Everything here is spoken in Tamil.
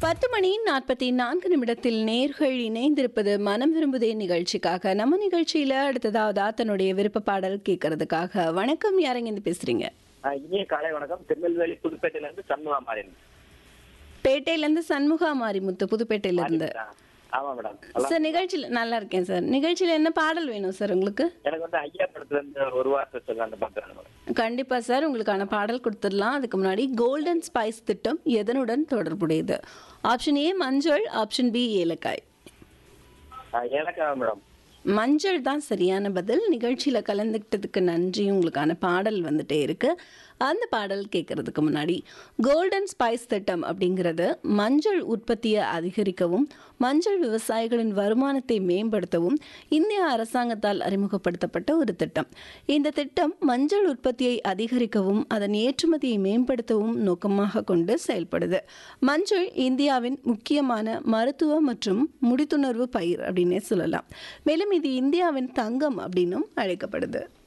பத்து மணி நாற்பத்தி நான்கு நிமிடத்தில் நேர்கள் இணைந்திருப்பது மனம் விரும்புதே நிகழ்ச்சிக்காக நம்ம நிகழ்ச்சியில அடுத்ததாவதா தன்னுடைய விருப்ப பாடல் கேட்கறதுக்காக வணக்கம் யாரங்க இருந்து பேசுறீங்க ஆஹ் இனிய காலை வணக்கம் திருநெல்வேலி புதுப்பேட்டையில இருந்து சண்முகா மாறன் பேட்டையில இருந்து சண்முகா மாரிமுத்து புதுப்பேட்டையில இருந்து ஆமா மேடம் நல்லா- சார் நிகழ்ச்சியில நல்லா இருக்கேன் சார் நிகழ்ச்சியில என்ன பாடல் வேணும் சார் உங்களுக்கு எனக்கு வந்து ஐயா படத்துல இருந்து ஒரு வார்த்தை சொல்ல அந்த பாக்குறேன் மேடம் கண்டிப்பா சார் உங்களுக்கான பாடல் கொடுத்துடலாம் அதுக்கு முன்னாடி கோல்டன் ஸ்பைஸ் திட்டம் எதனுடன் தொடர்புடையது ஆப்ஷன் ஏ மஞ்சள் ஆப்ஷன் பி ஏலக்காய் ஆஹ் ஏலக்காய் மேடம் மஞ்சள் தான் சரியான பதில் நிகழ்ச்சியில் கலந்துக்கிட்டதுக்கு நன்றி உங்களுக்கான பாடல் வந்துட்டே இருக்கு அந்த பாடல் கேட்கறதுக்கு முன்னாடி கோல்டன் ஸ்பைஸ் திட்டம் அப்படிங்கிறது மஞ்சள் உற்பத்தியை அதிகரிக்கவும் மஞ்சள் விவசாயிகளின் வருமானத்தை மேம்படுத்தவும் இந்திய அரசாங்கத்தால் அறிமுகப்படுத்தப்பட்ட ஒரு திட்டம் இந்த திட்டம் மஞ்சள் உற்பத்தியை அதிகரிக்கவும் அதன் ஏற்றுமதியை மேம்படுத்தவும் நோக்கமாக கொண்டு செயல்படுது மஞ்சள் இந்தியாவின் முக்கியமான மருத்துவ மற்றும் முடித்துணர்வு பயிர் அப்படின்னே சொல்லலாம் மேலும் இது இந்தியாவின் தங்கம் அப்படின்னும் அழைக்கப்படுது